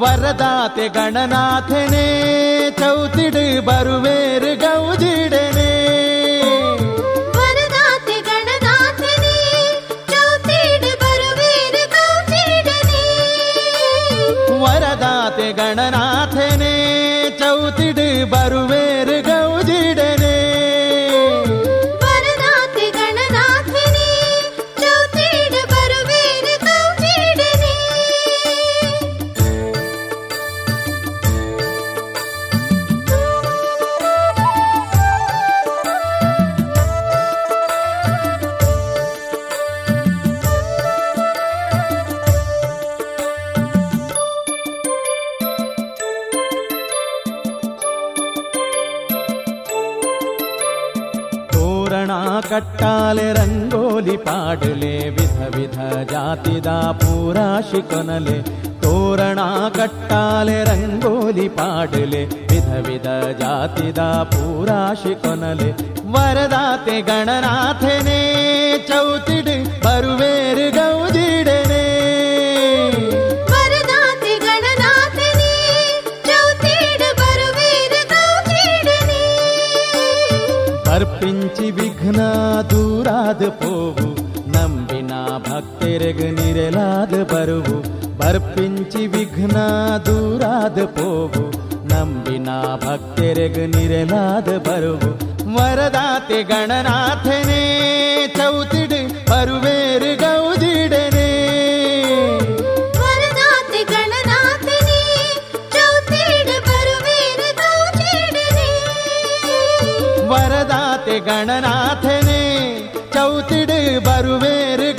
ವರದಾತೆ ಗಣನಾಥನೇ ಚೌತಿಡು ಬರುವೇರು ಗೌಜಿಡನೆ ವರದಾತೆ ಗಣನಾಥನೇ ಚೌತಿಡು ಬರುವೇರು ಗೌಜಿಡನೆ ವರದಾತೆ ಗಣನಾಥನೇ ಚೌತಿಡು ಬರುವೇರು ಗೌಜಿಡನೆ ವರದಾತೆ ಗಣನಾಥನೇ ಚೌತಿಡು ಬರುವೇರು ಗೌಜಿಡನೆ ತೋರಣ ಕಟ್ಟಾಲೆ ರಂಗೋಲಿ ಪಾಡಲೆ ವಿಧ ವಿಧ ಜಾತಿದ ಪೂರಾಶಿ ಕೊನಲೆ ತೋರಣ ಕಟ್ಟಾಲೆ ರಂಗೋಲಿ ಪಾಡಲೆ ವಿಧ ವಿಧ ಜಾತಿದ ಪೂರಾಶಿ ಕೊನಲೆ ವರದಾತೆ ಗಣನಾಥನೇ ಚೌತಿಡು ಬರುವೇರು ಗೌಜಿಡನೆ ವರದಾತೆ ಗಣನಾಥನೇ ಚೌತಿಡು ಬರುವೇರು ಗೌಜಿಡನೆ ಬರ್ಪಿಂಚಿ ವಿಘ್ನ ದೂರಾದ ಪೋವು ನಂಬಿನ ಭಕ್ತರಿಗ ನಿರಲಾದ ಬರುವು ಬರ್ಪಿಂಚಿ ವಿಘ್ನ ದೂರಾದ ಪೋವು ನಂಬಿನ ಭಕ್ತರಿಗ ನಿರಲಾದ ಬರುವು ವರದಾತೆ ಗಣನಾಥನೇ ಚೌತಿಡು ಬರುವೇರು ಗೌಜಿಡನೆ ವರದಾತೆ ಗಣನಾಥನೇ ಚೌತಿಡು ಬರುವೇರು ಗೌಜಿಡನೆ ವರದಾತೆ ಗಣನಾಥನೇ ಚೌತಿಡು ಬರುವೇರು